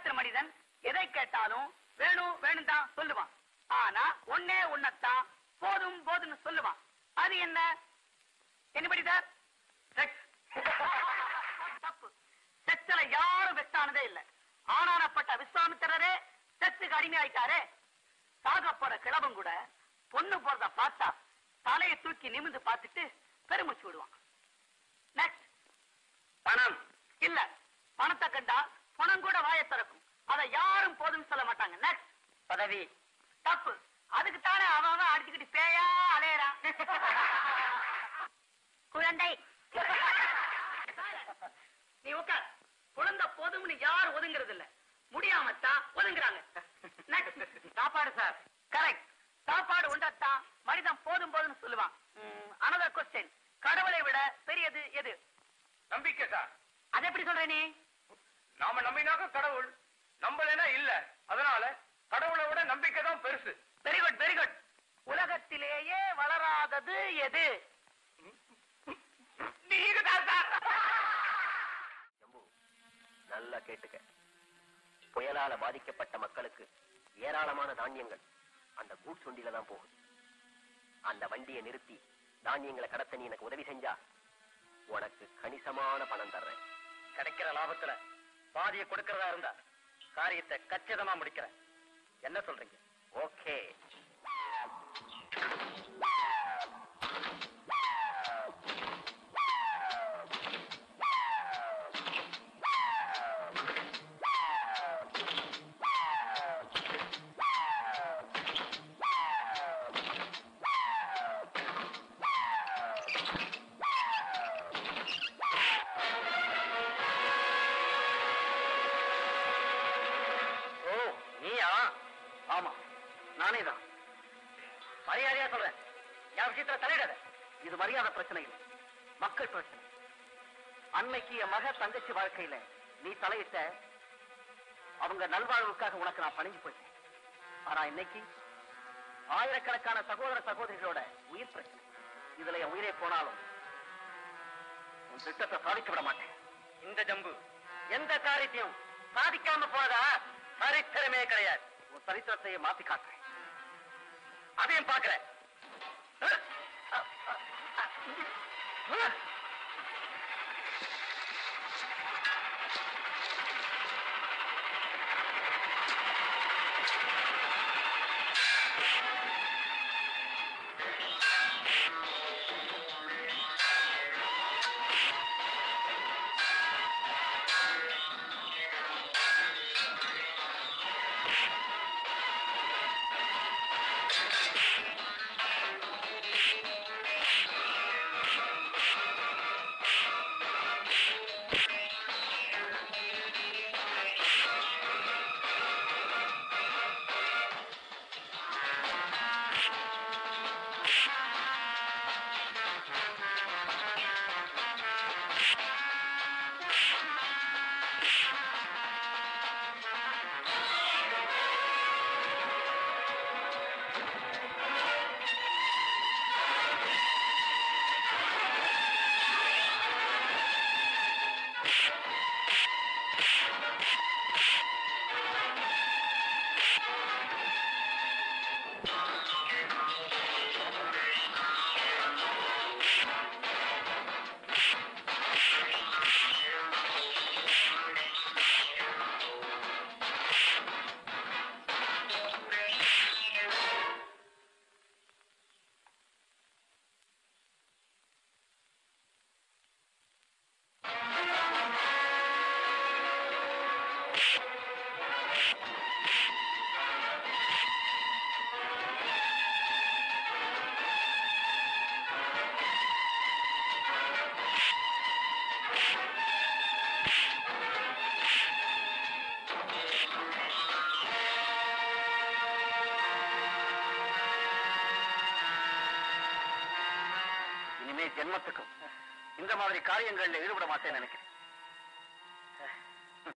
உலகத்தில் மனிதன் எதை கேட்டாலும் வேணும் வேணும் தான் சொல்லுவான் ஆனா ஒன்னே ஒன்னத்தான் போதும் போதும்னு சொல்லுவான் அது என்ன என்னபடி சார் செக்ஸ் தப்பு செக்ஸ்ல யாரும் வெஸ்டானதே இல்ல ஆனானப்பட்ட விஸ்வாமித்திரரே செக்ஸுக்கு அடிமையாயிட்டாரே சாகப்போற கிழவன் கூட பொண்ணு போறத பார்த்தா தலையை தூக்கி நிமிந்து பார்த்துட்டு பெருமிச்சு விடுவான் நெக்ஸ்ட் பணம் இல்ல பணத்தை கண்டா பணம் கூட வாயை திறக்கும் அதை யாரும் போதும்னு சொல்ல மாட்டாங்க நெக்ஸ்ட் பதவி தப்பு அதுக்கு தானே அவன் அவன் அடிச்சுக்கிட்டு பேயா அலையறான் குழந்தை நீ உட்கார் குழந்தை போதும்னு யாரும் ஒதுங்குறது இல்ல முடியாமத்தான் ஒதுங்குறாங்க Next. சாப்பாடு சார் கரெக்ட் சாப்பாடு உண்டத்தான் மனிதன் போதும் போதும்னு சொல்லுவான் அனதர் கொஸ்டின் கடவுளை விட பெரியது எது நம்பிக்கை சார் அது எப்படி சொல்ற நீ நாம நம்பினாக்க கடவுள் நம்பலைன்னா இல்ல அதனால கடவுளை விட நம்பிக்கை தான் பெருசு வெரி குட் வெரி குட் உலகத்திலேயே வளராதது எது நீங்க தான் சார் ஜம்பு நல்லா கேட்டுக்க புயலால பாதிக்கப்பட்ட மக்களுக்கு ஏராளமான தானியங்கள் அந்த கூட்ஸ் வண்டியில தான் போகுது அந்த வண்டியை நிறுத்தி தானியங்களை கடத்த நீ எனக்கு உதவி செஞ்சா உனக்கு கணிசமான பணம் தர்றேன் கிடைக்கிற லாபத்துல பாதியை கொடுக்கறதா இருந்தா காரியத்தை கச்சிதமா முடிக்கிறேன் என்ன சொல்றீங்க ஓகே ஓ நீயா ஆமா நானே தான் மரியாதையா சொல்றேன் என் விஷயத்துல தலையிடாத இது மரியாதை பிரச்சனை இல்லை மக்கள் பிரச்சனை அன்னைக்கு என் மக தங்கச்சி வாழ்க்கையில நீ தலையிட்ட அவங்க நல்வாழ்வுக்காக உனக்கு நான் பணிஞ்சு போயிட்டேன் ஆனா இன்னைக்கு ஆயிரக்கணக்கான சகோதர சகோதரிகளோட உயிர் பிரச்சனை இதுல என் உயிரே போனாலும் உன் திட்டத்தை சாதிக்க விட மாட்டேன் இந்த ஜம்பு எந்த காரியத்தையும் சாதிக்காம போனதா சரித்திரமே கிடையாது உன் சரித்திரத்தையே மாத்தி காட்டுறேன் அதையும் பாக்குறேன் இனிமே ஜென்மத்துக்கும் இந்த மாதிரி காரியங்கள்ல ஈடுபட மாட்டேன்னு நினைக்கிறேன்